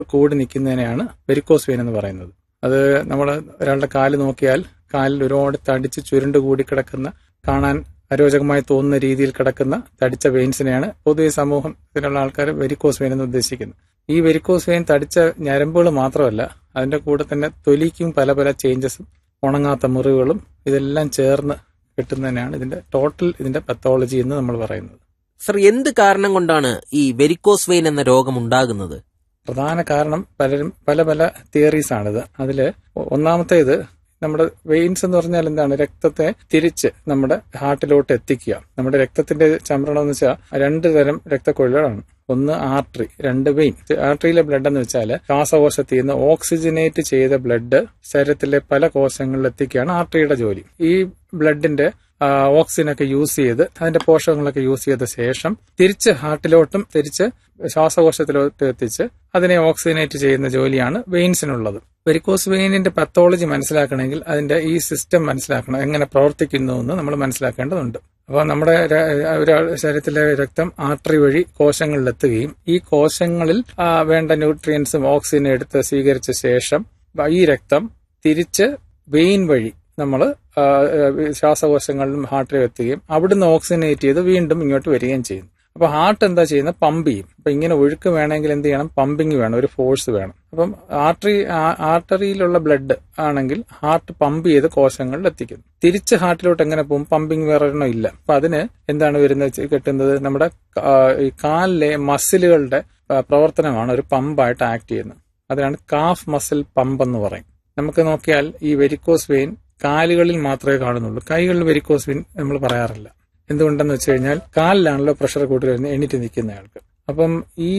കൂടി നിൽക്കുന്നതിനെയാണ് varicose vein എന്ന് പറയുന്നത് അത് നമ്മൾ ഒരാളുടെ കാല് നോക്കിയാൽ കാലിൽ ഒരുപാട് തടിച്ച് ചുരുണ്ട് കൂടി കിടക്കുന്ന കാണാൻ അരോചകമായി തോന്നുന്ന രീതിയിൽ കിടക്കുന്ന തടിച്ച വെയിൻസിനെയാണ് പൊതുവെ സമൂഹത്തിലുള്ള ആൾക്കാർ വെരിക്കോസ് വെയിൻ എന്ന് ഉദ്ദേശിക്കുന്നത് ഈ വെരിക്കോസ് വെയിൻ തടിച്ച ഞരമ്പുകൾ മാത്രമല്ല അതിന്റെ കൂടെ തന്നെ തൊലിക്കും പല പല ചേഞ്ചസും ഉണങ്ങാത്ത മുറിവുകളും ഇതെല്ലാം ചേർന്ന് കിട്ടുന്നതിനാണ് ഇതിന്റെ ടോട്ടൽ ഇതിന്റെ പത്തോളജി എന്ന് നമ്മൾ പറയുന്നത് സർ എന്ത് കാരണം കൊണ്ടാണ് ഈ വെരിക്കോസ് വെയിൻ എന്ന രോഗം ഉണ്ടാകുന്നത് പ്രധാന കാരണം പലരും പല പല തിയറീസ് ആണിത് അതില് ഒന്നാമത്തേത് നമ്മുടെ വെയിൻസ് എന്ന് പറഞ്ഞാൽ എന്താണ് രക്തത്തെ തിരിച്ച് നമ്മുടെ ഹാർട്ടിലോട്ട് എത്തിക്കുക നമ്മുടെ രക്തത്തിന്റെ ചംരണം എന്ന് വെച്ചാൽ രണ്ട് തരം രക്തക്കൊഴലാണ് ഒന്ന് ആർട്ടറി രണ്ട് വെയിൻ ആർട്ടറിയിലെ ബ്ലഡ് എന്ന് വെച്ചാൽ ശ്വാസകോശത്തിൽ നിന്ന് ഓക്സിജനേറ്റ് ചെയ്ത ബ്ലഡ് ശരീരത്തിലെ പല കോശങ്ങളിൽ എത്തിക്കുകയാണ് ആർട്ടറിയുടെ ജോലി ഈ ബ്ലഡിന്റെ ഓക്സിജനൊക്കെ യൂസ് ചെയ്ത് അതിന്റെ പോഷകങ്ങളൊക്കെ യൂസ് ചെയ്ത ശേഷം തിരിച്ച് ഹാർട്ടിലോട്ടും തിരിച്ച് ശ്വാസകോശത്തിലോട്ട് എത്തിച്ച് അതിനെ ഓക്സിജനേറ്റ് ചെയ്യുന്ന ജോലിയാണ് വെയിൻസിനുള്ളത് വെരിക്കോസ് വെയിനിന്റെ പത്തോളജി മനസ്സിലാക്കണമെങ്കിൽ അതിന്റെ ഈ സിസ്റ്റം മനസ്സിലാക്കണം എങ്ങനെ പ്രവർത്തിക്കുന്നു എന്ന് നമ്മൾ മനസ്സിലാക്കേണ്ടതുണ്ട് അപ്പോൾ നമ്മുടെ ഒരാൾ ശരീരത്തിലെ രക്തം ആർട്ടറി വഴി കോശങ്ങളിലെത്തുകയും ഈ കോശങ്ങളിൽ വേണ്ട ന്യൂട്രിയൻസും ഓക്സിജനും എടുത്ത് സ്വീകരിച്ച ശേഷം ഈ രക്തം തിരിച്ച് വെയിൻ വഴി നമ്മൾ ശ്വാസകോശങ്ങളിലും ഹാർട്ടിലും എത്തുകയും അവിടുന്ന് ഓക്സിജനേറ്റ് ചെയ്ത് വീണ്ടും ഇങ്ങോട്ട് വരികയും ചെയ്യുന്നു അപ്പൊ ഹാർട്ട് എന്താ ചെയ്യുന്നത് പമ്പ് ചെയ്യും അപ്പൊ ഇങ്ങനെ ഒഴുക്ക് വേണമെങ്കിൽ എന്ത് ചെയ്യണം പമ്പിങ് വേണം ഒരു ഫോഴ്സ് വേണം അപ്പം ആർട്ടറി ആർട്ടറിയിലുള്ള ബ്ലഡ് ആണെങ്കിൽ ഹാർട്ട് പമ്പ് ചെയ്ത് കോശങ്ങളിൽ എത്തിക്കുന്നു തിരിച്ച് ഹാർട്ടിലോട്ട് എങ്ങനെ പോകും പമ്പിങ് വേറെ ഒരെണ്ണം ഇല്ല അപ്പൊ അതിന് എന്താണ് വരുന്നത് കിട്ടുന്നത് നമ്മുടെ ഈ കാലിലെ മസിലുകളുടെ പ്രവർത്തനമാണ് ഒരു പമ്പായിട്ട് ആക്ട് ചെയ്യുന്നത് അതിനാണ് കാഫ് മസിൽ പമ്പ് എന്ന് പറയും നമുക്ക് നോക്കിയാൽ ഈ വെരിക്കോസ് വെയിൻ കാലുകളിൽ മാത്രമേ കാണുന്നുള്ളൂ കൈകളിൽ വെരിക്കോസ് വെയിൻ നമ്മൾ പറയാറില്ല എന്തുകൊണ്ടെന്ന് വെച്ച് കഴിഞ്ഞാൽ കാലിലാണല്ലോ പ്രഷർ കൂടുതൽ വരുന്നത് എണീറ്റ് നിൽക്കുന്നയാൾക്ക് അപ്പം ഈ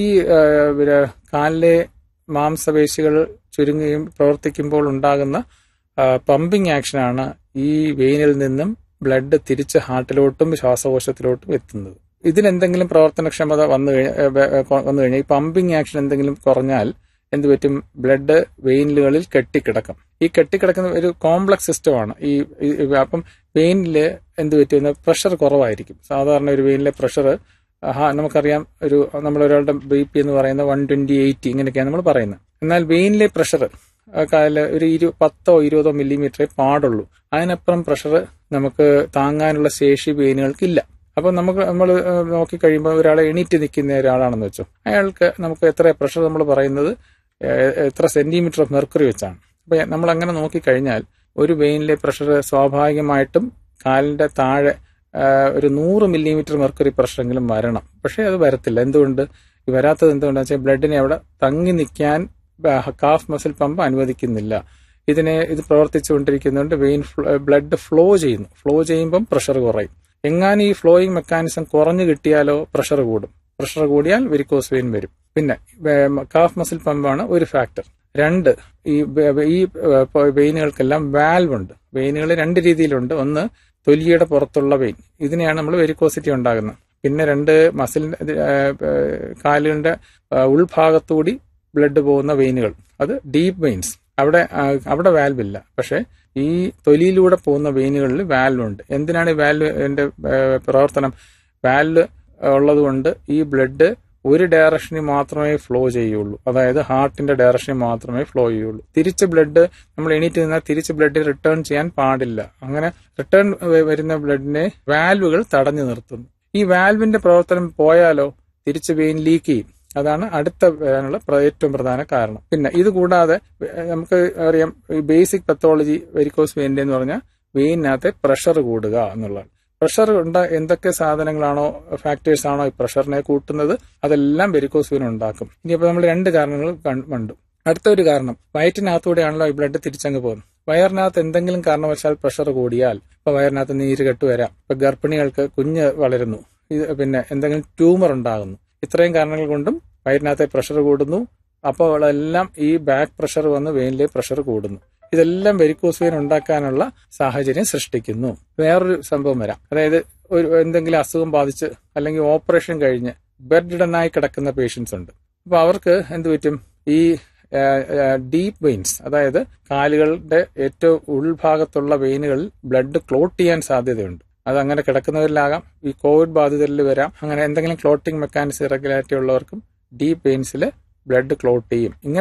കാലിലെ മാംസപേശികൾ ചുരുങ്ങുകയും പ്രവർത്തിക്കുമ്പോൾ ഉണ്ടാകുന്ന പമ്പിങ് ആക്ഷനാണ് ഈ വെയിനിൽ നിന്നും ബ്ലഡ് തിരിച്ച് ഹാർട്ടിലോട്ടും ശ്വാസകോശത്തിലോട്ടും എത്തുന്നത് ഇതിനെന്തെങ്കിലും പ്രവർത്തനക്ഷമത വന്നു വന്നു കഴിഞ്ഞാൽ ഈ പമ്പിങ് ആക്ഷൻ എന്തെങ്കിലും കുറഞ്ഞാൽ എന്ത് പറ്റും ബ്ലഡ് വെയിനുകളിൽ കെട്ടിക്കിടക്കും ഈ കെട്ടിക്കിടക്കുന്ന ഒരു കോംപ്ലക്സ് സിസ്റ്റമാണ് ഈ അപ്പം വെയിനില് എന്ത് പറ്റുന്ന പ്രഷർ കുറവായിരിക്കും സാധാരണ ഒരു വെയിനിലെ പ്രഷർ നമുക്കറിയാം ഒരു നമ്മൾ ഒരാളുടെ ബി പി എന്ന് പറയുന്നത് വൺ ട്വന്റി എയ്റ്റി ഇങ്ങനെയൊക്കെയാണ് നമ്മൾ പറയുന്നത് എന്നാൽ വെയിനിലെ പ്രഷർ ഒരു ഇരു പത്തോ ഇരുപതോ മില്ലിമീറ്ററേ പാടുള്ളൂ അതിനപ്പുറം പ്രഷർ നമുക്ക് താങ്ങാനുള്ള ശേഷി വെയിനുകൾക്കില്ല അപ്പൊ നമുക്ക് നമ്മൾ നോക്കിക്കഴിയുമ്പോൾ ഒരാളെ എണീറ്റ് നിൽക്കുന്ന ഒരാളാണെന്ന് വെച്ചോ അയാൾക്ക് നമുക്ക് എത്ര പ്രഷർ നമ്മൾ പറയുന്നത് എത്ര സെന്റിമീറ്റർ ഓഫ് മെർക്കുറി വെച്ചാണ് അപ്പൊ നമ്മൾ അങ്ങനെ നോക്കിക്കഴിഞ്ഞാൽ ഒരു വെയിനിലെ പ്രഷർ സ്വാഭാവികമായിട്ടും കാലിന്റെ താഴെ ഒരു നൂറ് മില്ലിമീറ്റർ മെർക്കുറി പ്രഷറെങ്കിലും വരണം പക്ഷേ അത് വരത്തില്ല എന്തുകൊണ്ട് വരാത്തത് എന്തുകൊണ്ടാണെന്ന് വെച്ചാൽ ബ്ലഡിനെ അവിടെ തങ്ങി നിൽക്കാൻ കാഫ് മസിൽ പമ്പ് അനുവദിക്കുന്നില്ല ഇതിനെ ഇത് പ്രവർത്തിച്ചുകൊണ്ടിരിക്കുന്നതുകൊണ്ട് വെയിൻ ബ്ലഡ് ഫ്ലോ ചെയ്യുന്നു ഫ്ലോ ചെയ്യുമ്പം പ്രഷർ കുറയും എങ്ങാനും ഈ ഫ്ലോയിങ് മെക്കാനിസം കുറഞ്ഞു കിട്ടിയാലോ പ്രഷർ കൂടും പ്രഷർ കൂടിയാൽ വെരിക്കോസ് വെയിൻ വരും പിന്നെ കാഫ് മസിൽ പമ്പാണ് ഒരു ഫാക്ടർ രണ്ട് ഈ ഈ വെയിനുകൾക്കെല്ലാം വാൽവ് ഉണ്ട് വെയിനുകൾ രണ്ട് രീതിയിലുണ്ട് ഒന്ന് തൊലിയുടെ പുറത്തുള്ള വെയിൻ ഇതിനെയാണ് നമ്മൾ വെരിക്കോസിറ്റി ഉണ്ടാകുന്നത് പിന്നെ രണ്ട് മസിൽ കാലുകളുടെ ഉൾഭാഗത്തുകൂടി ബ്ലഡ് പോകുന്ന വെയിനുകൾ അത് ഡീപ്പ് വെയിൻസ് അവിടെ അവിടെ വാൽവ് ഇല്ല പക്ഷെ ഈ തൊലിയിലൂടെ പോകുന്ന വെയിനുകളിൽ വാൽവ് ഉണ്ട് എന്തിനാണ് ഈ വാൽവിന്റെ പ്രവർത്തനം വാൽവ് ഉള്ളതുകൊണ്ട് ഈ ബ്ലഡ് ഒരു ഡയറക്ഷനിൽ മാത്രമേ ഫ്ലോ ചെയ്യുള്ളൂ അതായത് ഹാർട്ടിന്റെ ഡയറക്ഷനിൽ മാത്രമേ ഫ്ലോ ചെയ്യുള്ളൂ തിരിച്ച് ബ്ലഡ് നമ്മൾ എണീറ്റ് നിന്നാൽ തിരിച്ച് ബ്ലഡ് റിട്ടേൺ ചെയ്യാൻ പാടില്ല അങ്ങനെ റിട്ടേൺ വരുന്ന ബ്ലഡിനെ വാൽവുകൾ തടഞ്ഞു നിർത്തുന്നു ഈ വാൽവിന്റെ പ്രവർത്തനം പോയാലോ തിരിച്ച് വെയിൻ ലീക്ക് ചെയ്യും അതാണ് അടുത്ത വരാനുള്ള ഏറ്റവും പ്രധാന കാരണം പിന്നെ ഇത് കൂടാതെ നമുക്ക് അറിയാം ഈ ബേസിക് പത്തോളജി വെരിക്കോസ് വെയിൻ്റെ എന്ന് പറഞ്ഞാൽ വെയിനകത്തെ പ്രഷർ കൂടുക എന്നുള്ളതാണ് പ്രഷർ ഉണ്ട എന്തൊക്കെ സാധനങ്ങളാണോ ഫാക്ടേഴ്സ് ആണോ ഈ പ്രഷറിനെ കൂട്ടുന്നത് അതെല്ലാം വെരിക്കോസ് വെയിൻ ഉണ്ടാക്കും ഇനിയിപ്പോൾ നമ്മൾ രണ്ട് കാരണങ്ങൾ കണ്ടു അടുത്ത ഒരു കാരണം വയറ്റിനകത്തൂടെയാണല്ലോ ഈ ബ്ലഡ് തിരിച്ചങ്ങ് പോകുന്നത് വയറിനകത്ത് എന്തെങ്കിലും കാരണവശാൽ പ്രഷർ കൂടിയാൽ ഇപ്പൊ വയറിനകത്ത് നീര് കെട്ട് വരാം ഇപ്പൊ ഗർഭിണികൾക്ക് കുഞ്ഞ് വളരുന്നു ഇത് പിന്നെ എന്തെങ്കിലും ട്യൂമർ ഉണ്ടാകുന്നു ഇത്രയും കാരണങ്ങൾ കൊണ്ടും വയറിനകത്തെ പ്രഷർ കൂടുന്നു അപ്പോൾ എല്ലാം ഈ ബാക്ക് പ്രഷർ വന്ന് വെയിനിലെ പ്രഷർ കൂടുന്നു ഇതെല്ലാം വെരിക്കോസ് വെയിൻ ഉണ്ടാക്കാനുള്ള സാഹചര്യം സൃഷ്ടിക്കുന്നു വേറൊരു സംഭവം വരാം അതായത് ഒരു എന്തെങ്കിലും അസുഖം ബാധിച്ച് അല്ലെങ്കിൽ ഓപ്പറേഷൻ കഴിഞ്ഞ് ബെഡ്ഡനായി കിടക്കുന്ന പേഷ്യൻസ് ഉണ്ട് അപ്പൊ അവർക്ക് എന്ത് പറ്റും ഈ ഡീപ്പ് വെയിൻസ് അതായത് കാലുകളുടെ ഏറ്റവും ഉൾഭാഗത്തുള്ള വെയിനുകളിൽ ബ്ലഡ് ക്ലോട്ട് ചെയ്യാൻ സാധ്യതയുണ്ട് അത് അങ്ങനെ കിടക്കുന്നവരിലാകാം ഈ കോവിഡ് ബാധിതരിൽ വരാം അങ്ങനെ എന്തെങ്കിലും ക്ലോട്ടിംഗ് മെക്കാനിസം ഇറഗുലാരിറ്റി ഉള്ളവർക്കും ഡീപ്പ് വെയിൻസിൽ ബ്ലഡ് ക്ലോട്ട് ചെയ്യും ഇങ്ങനെ